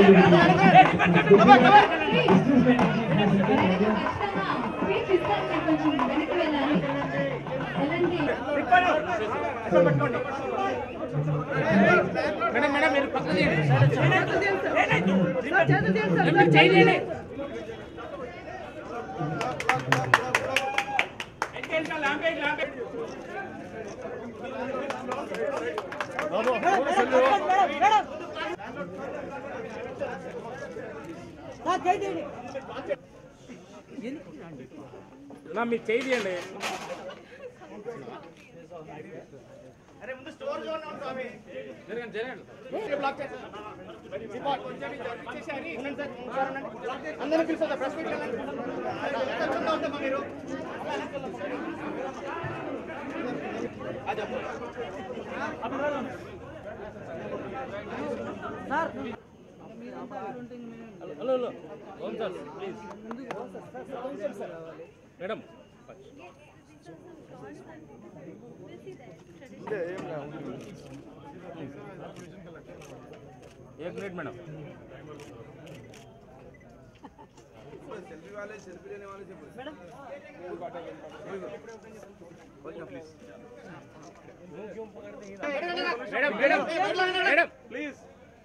madam madam మీరు పక్కన మీరు చేయలేండి నా మీరు చేయండి జరగండి జరగండి అందరినీ పిలుస్తుందా ప్రెస్ మీట్ మీరు హలో హలో అవును సార్ ప్లీజ్ మేడం एक minute madam madam madam madam please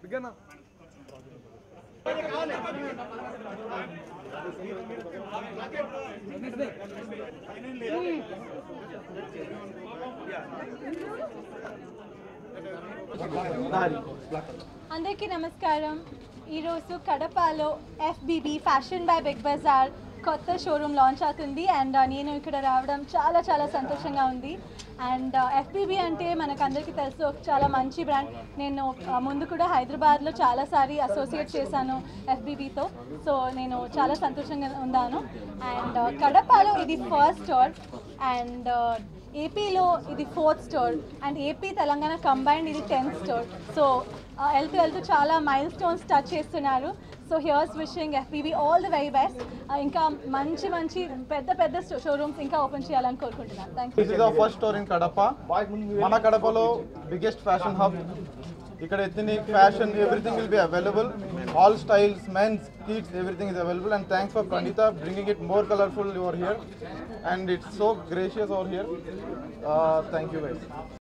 అందరికీ నమస్కారం ఈరోజు కడపలో FBB fashion by big bazaar కొత్త షోరూమ్ లాంచ్ అవుతుంది అండ్ నేను ఇక్కడ రావడం చాలా చాలా సంతోషంగా ఉంది అండ్ ఎఫ్బిబి అంటే మనకు అందరికీ తెలుసు ఒక చాలా మంచి బ్రాండ్ నేను ఆ, ముందు కూడా హైదరాబాద్లో చాలాసారి అసోసియేట్ చేశాను ఎఫ్బిబితో సో నేను చాలా సంతోషంగా ఉన్నాను అండ్ కడపలో ఇది ఫస్ట్ స్టోర్ అండ్ ఏపీలో ఇది fourth store and AP Telangana combined ఇది టెన్త్ స్టోర్ సో వెళ్తూ వెళ్తూ చాలా మైల్ స్టోన్స్ టచ్ చేస్తున్నారు so here's wishing FBB all the very best ఇంకా మంచి మంచి పెద్ద పెద్ద షోరూమ్స్ ఇంకా ఓపెన్ చేయాలని కోరుకుంటున్నాను thank you this is our first store in Kadapa మన కడపలో బిగ్గెస్ట్ ఫ్యాషన్ హబ్ ఇక్కడ ethnic fashion everything will be available all styles men's kids everything is available and thanks for Praneetha bringing it more colourful your here and it's so gracious over here thank you guys